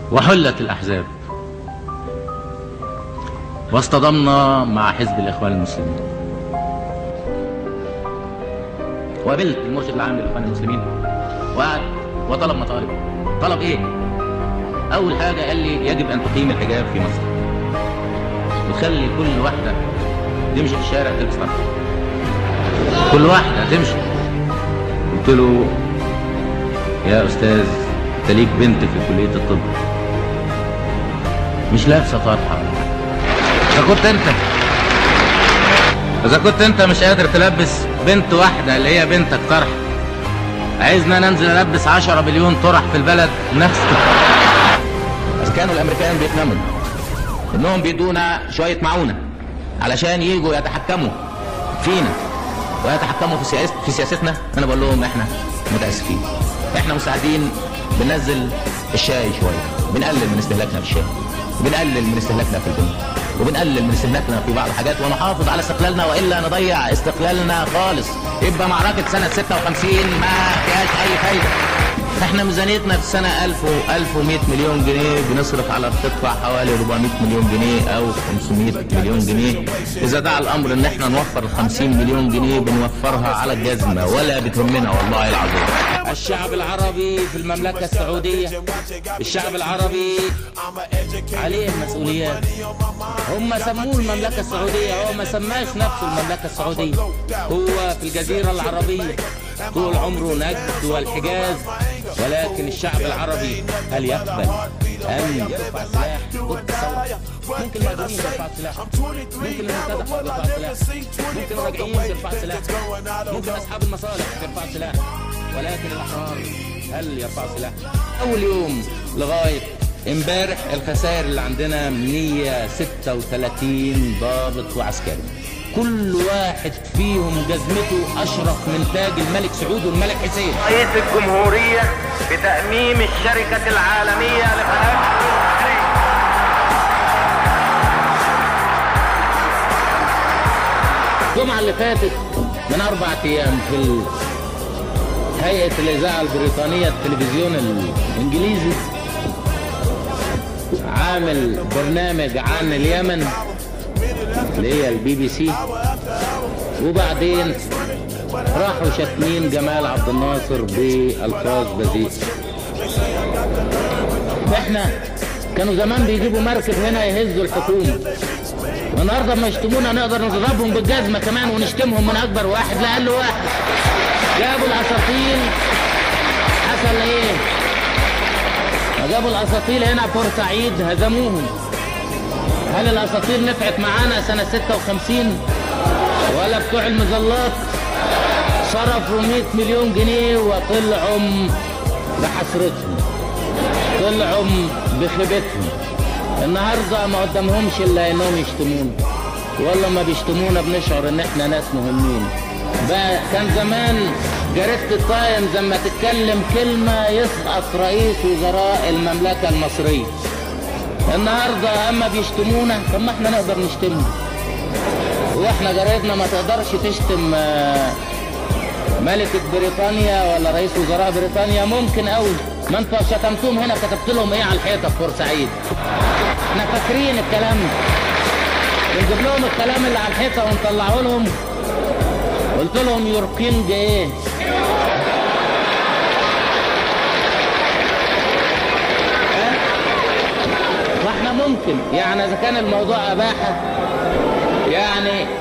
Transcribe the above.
وحلت الأحزاب واصطدمنا مع حزب الإخوان المسلمين وقابلت المرشد العام للإخوان المسلمين وقعد وطلب مطالب طلب إيه؟ أول حاجة قال لي يجب أن تقيم الحجاب في مصر وتخلي كل واحدة تمشي في الشارع تلبس طرحة كل واحدة تمشي قلت له يا أستاذ أنت ليك بنت في كلية الطب مش لابسة طرحة إذا كنت أنت إذا كنت أنت مش قادر تلبس بنت واحدة اللي هي بنتك طرح عايزنا ننزل ألبس 10 مليون طرح في البلد نفس بس كانوا الأمريكان بيتنموا إنهم بيدونا شوية معونة علشان يجوا يتحكموا فينا ويتحكموا في سياست في سياستنا انا بقول لهم احنا متاسفين احنا مساعدين بننزل الشاي شويه بنقلل من استهلاكنا في الشاي بنقلل من استهلاكنا في البنك وبنقلل من استهلاكنا في بعض الحاجات ونحافظ على استقلالنا والا نضيع استقلالنا خالص يبقى معركه سنه 56 ما فيهاش اي فايده احنا ميزانيتنا في السنة 1000 و 1100 مليون جنيه بنصرف على بتدفع حوالي 400 مليون جنيه او 500 مليون جنيه اذا دعا الامر ان احنا نوفر 50 مليون جنيه بنوفرها على الجزمة ولا بتهمنا والله العظيم الشعب العربي في المملكة السعودية الشعب العربي عليه مسؤوليات هم سموه المملكة السعودية هو ما سماش نفسه المملكة السعودية هو في الجزيرة العربية طول عمره نجد والحجاز ولكن الشعب العربي هل يقبل أن يرفع سلاح ضد الثورة؟ ممكن المدنيين يرفعوا سلاح ممكن المنتدى يرفع سلاح ممكن الراجعين يرفع سلاح ممكن أصحاب المصالح يرفعوا سلاح ولكن الأحرار هل يرفعوا سلاح؟ أول يوم لغاية امبارح الخسائر اللي عندنا 136 ضابط وعسكري كل واحد فيهم جزمته أشرف من تاج الملك سعود والملك حسين رئيس الجمهورية بتأميم الشركة العالمية لقناة الجمعة اللي فاتت من أربع أيام في ال- هيئة الإذاعة البريطانية التلفزيون الإنجليزي عامل برنامج عن اليمن اللي هي البي بي سي وبعدين راحوا شاتمين جمال عبد الناصر بألفاظ بذيئة احنا كانوا زمان بيجيبوا مركب هنا يهزوا الحكومة النهارده لما يشتمونا نقدر نضربهم بالجزمة كمان ونشتمهم من أكبر واحد لأقل واحد جابوا الأساطيل حصل إيه؟ جابوا الأساطيل هنا بورسعيد هزموهم هل الأساطيل نفعت معانا سنة 56 ولا بتوع المظلات صرفوا 100 مليون جنيه وطلعوا بحسرتهم طلعوا بخيبتهم النهارده ما قدامهمش الا انهم يشتمونا والله ما بيشتمونا بنشعر ان احنا ناس مهمين بقى كان زمان جريدة التايمز لما تتكلم كلمة يسقط رئيس وزراء المملكة المصرية النهارده اما بيشتمونا طب ما احنا نقدر نشتمهم واحنا جرايدنا ما تقدرش تشتم آه، ملكة بريطانيا ولا رئيس وزراء بريطانيا ممكن قوي ما انتوا شتمتوهم هنا كتبت لهم ايه على الحيطه في بورسعيد احنا فاكرين الكلام ده بنجيب لهم الكلام اللي على الحيطه ونطلعه لهم قلت لهم يور كينج ايه ها؟ واحنا ممكن يعني اذا كان الموضوع اباحه يعني